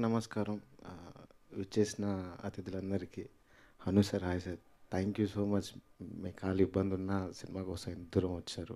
నమస్కారం ఆ, విచ్చేసిన అతిథులందరికీ Hanu sir hi sir thank you so much మీ కాలు ఇబ్బంది ఉన్న సినిమా కోసం ఎంత దూరం వచ్చారు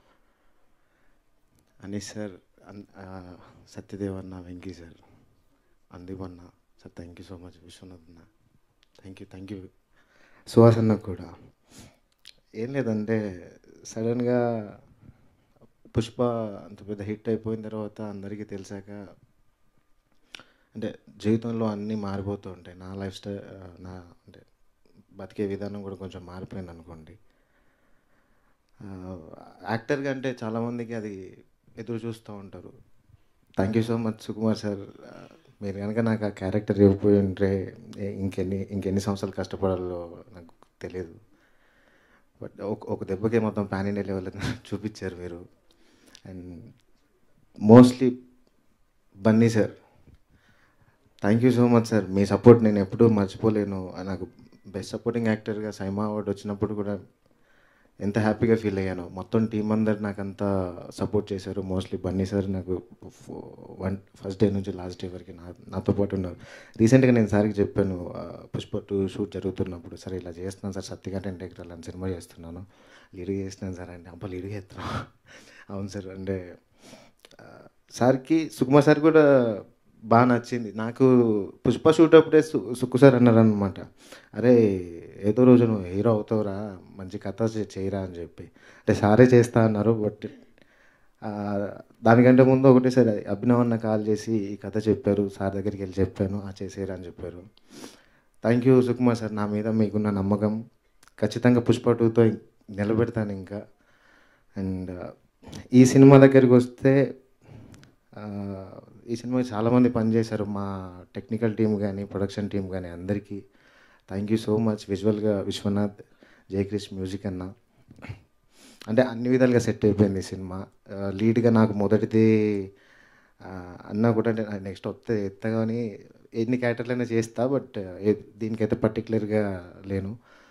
అనీష్ సార్ అన్- ఆ, సత్యదేవ్ అన్న వెంకీ సార్ అందీప్ అన్న sir thank you so much Vishwanath అన్న thank you thank you Suhas అన్న కూడా ఏం లేదంటే సడన్గా పుష్ప అంత పెద్ద హిట్ అయిపోయిన తర్వాత అందరికీ తెలిసాక అంటే జీవితంలో అన్నీ మారిపోతూ ఉంటాయి నా లైఫ్ స్టైల్ నా అంటే బతికే విధానం కూడా కొంచెం మారిపోయింది అనుకోండి యాక్టర్గా అంటే చాలామందికి అది ఎదురు చూస్తూ ఉంటారు thank you so much Sukumar sir మీరు కనుక నాకు ఆ క్యారెక్టర్ ఇవ్వకపోయి ఉంటే ఏ- ఇంకెన్ని ఇంకెన్ని సంవత్సరాలు కష్టపడాలో నాకు తెలియదు బట్ ఒక ఒక దెబ్బకే మొత్తం పాన్ ఇండియా లెవెల్ చూపించారు మీరు and mostly Bunny sir thank you so much sir మీ సపోర్ట్ నేను ఎప్పుడూ మర్చిపోలేను నాకు బెస్ట్ సపోర్టింగ్ యాక్టర్గా సైమా అవార్డు వచ్చినప్పుడు కూడా ఎంత హ్యాపీగా ఫీల్ అయ్యాను మొత్తం టీం అందరు నాకు అంత సపోర్ట్ చేశారు మోస్ట్లీ బన్నీ సార్ నాకు వన్ ఫస్ట్ డే నుంచి లాస్ట్ డే వరకు నా నాతో పాటు ఉన్నారు రీసెంట్గా నేను సార్కి చెప్పాను ఆ, పుష్ప టూ షూట్ జరుగుతున్నప్పుడు సరే ఇలా చేస్తున్నాను సార్ సత్యగాట ఇంటెగ్రల్ అని సినిమా చేస్తున్నాను లీడ్గా చేస్తున్నాను సార్ అంటే అబ్బా లీడ్గా చేస్తున్నాను అవును సార్ అంటే ఆ, సార్కి సుకుమార్ సార్ కూడా బాగా నచ్చింది నాకు పుష్ప షూట్ అప్పుడే సు సుక్కు సార్ అన్నారు అనమాట అరే ఏదో రోజు నువ్వు హీరో అవుతావురా మంచి కథ చే- చేయరా అని చెప్పి అంటే సారే చేస్తా అన్నారు బట్ ఆ, దానికంటే ముందు ఒకటే సార్ అభినవ్ అన్న కాల్ చేసి ఈ కథ చెప్పారు సార్ దగ్గరికి వెళ్ళి చెప్పాను ఆ చేసేయరా అని చెప్పారు థ్యాంక్ యూ సుకుమార్ సార్ నా మీద మీకున్న నమ్మకం ఖచ్చితంగా పుష్ప టూతో నిలబెడతాను ఇంకా అండ్ ఈ సినిమా దగ్గరికి వస్తే ఆ, ఈ సినిమాకి చాలామంది పనిచేశారు మా టెక్నికల్ టీం కానీ ప్రొడక్షన్ టీం కానీ అందరికీ థ్యాంక్ యూ సో మచ్ విజువల్గా విశ్వనాథ్ జయక్రిష్ మ్యూజిక్ అన్న అంటే అన్ని విధాలుగా సెట్ అయిపోయింది ఈ సినిమా ఆ, లీడ్గా నాకు మొదటిది ఆ, అన్నా కూడా అంటే నెక్స్ట్ వస్తే ఎత్తగాని ఎన్ని క్యారెక్టర్లైనా చేస్తా బట్ దీనికైతే పర్టికులర్గా లేను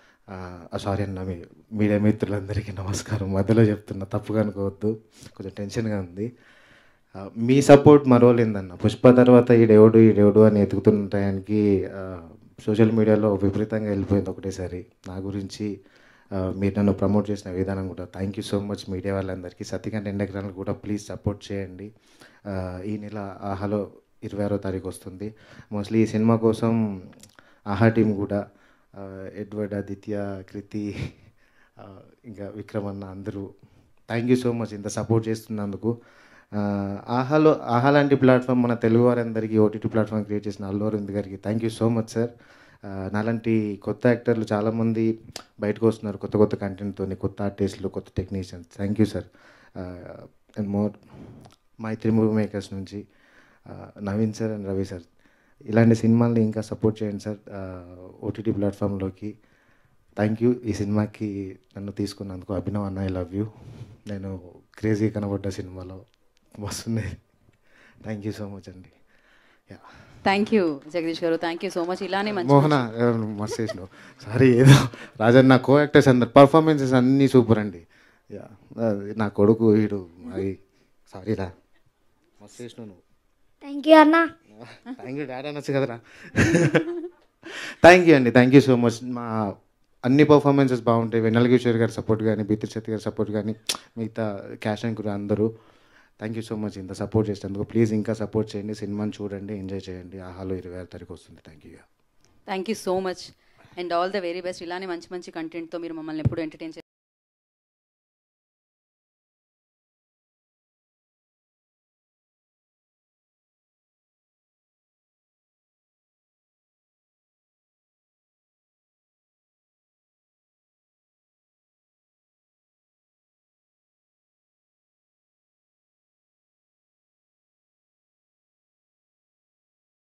సారీ అన్న మీ మీడియా మిత్రులందరికీ నమస్కారం మధ్యలో చెప్తున్నా తప్పుగా అనుకోవద్దు కొంచెం టెన్షన్గా ఉంది ఆ, మీ సపోర్ట్ మరో లేదన్న పుష్ప తర్వాత ఈ డేవుడు ఈ డేవుడు అని ఎతుకుతున్న టయానికి సోషల్ మీడియాలో విపరీతంగా వెళ్ళిపోయింది ఒకటేసారి నా గురించి ఆ, మీరు నన్ను ప్రమోట్ చేసిన విధానం కూడా thank you so much media వాళ్ళందరికీ సత్యకాంత్ ఎండగ్రాన్ కూడా ప్లీజ్ సపోర్ట్ చేయండి ఆ, ఈ నెల ఆహాలో ఇరవై ఆరో తారీఖు వస్తుంది మోస్ట్లీ ఈ సినిమా కోసం ఆహా టీం కూడా ఆ, ఎడ్వర్డ్ ఆదిత్య కృతి ఆ, ఇంకా విక్రమ్ అన్న అందరూ థ్యాంక్ యూ సో మచ్ ఇంత సపోర్ట్ చేస్తున్నందుకు ఆ, ఆహాలో ఆహా లాంటి ప్లాట్ఫామ్ మన తెలుగు వారందరికీ ఓటీటీ ప్లాట్ఫామ్ క్రియేట్ చేసిన అల్లు అరవింద్ గారికి thank you so much sir ఆ, నాలాంటి కొత్త యాక్టర్లు చాలామంది బయటకు వస్తున్నారు కొత్త కొత్త కంటెంట్తో కొత్త ఆర్టిస్టులు కొత్త technicians thank you sir and more Mythri Movie Makers నుంచి ఆ, Naveen sir and Ravi sir ఇలాంటి సినిమాల్ని ఇంకా సపోర్ట్ చేయండి సార్ ఓటీటీ ప్లాట్ఫామ్లోకి థ్యాంక్ యూ ఈ సినిమాకి నన్ను తీసుకున్నందుకు అభినవ్ అన్న ఐ లవ్ యూ నేను క్రేజీ కనబడ్డ సినిమాలో వస్తుంది థ్యాంక్ యూ సో మచ్ అండి యా థ్యాంక్ యూ జగదీష్ గారు థ్యాంక్ యూ సో మచ్ ఇలానే మంచి మోహన మస్తు చేసినావు సారీ ఏదో రాజన్ నా కో యాక్టర్స్ అందరు పర్ఫార్మెన్సెస్ అన్నీ సూపర్ అండి యా నా కొడుకు వీడు అది సారీ రా మస్తు చేసినావు నువ్వు థ్యాంక్ యూ అన్న థ్యాంక్ యూ డాడీ అనొచ్చు కదరా థ్యాంక్ యూ అండి థ్యాంక్ యూ సో మచ్ మా అన్ని పర్ఫార్మెన్సెస్ బాగుంటాయి వెన్నెల కిషోర్ గారి సపోర్ట్ కానీ బిత్రి శెట్టి గారి సపోర్ట్ కానీ మిగతా క్యాష్ అండ్ కూడా అందరూ థ్యాంక్ యూ సో మచ్ ఇంత సపోర్ట్ చేసినందుకు ప్లీజ్ ఇంకా సపోర్ట్ చేయండి సినిమాని చూడండి ఎంజాయ్ చేయండి ఆహాలో ఇరవై ఆరు తారీఖు వస్తుంది thank you thank you so much and all the very best ఇలానే మంచి మంచి కంటెంట్తో మీరు మమ్మల్ని ఎప్పుడు ఎంటర్టైన్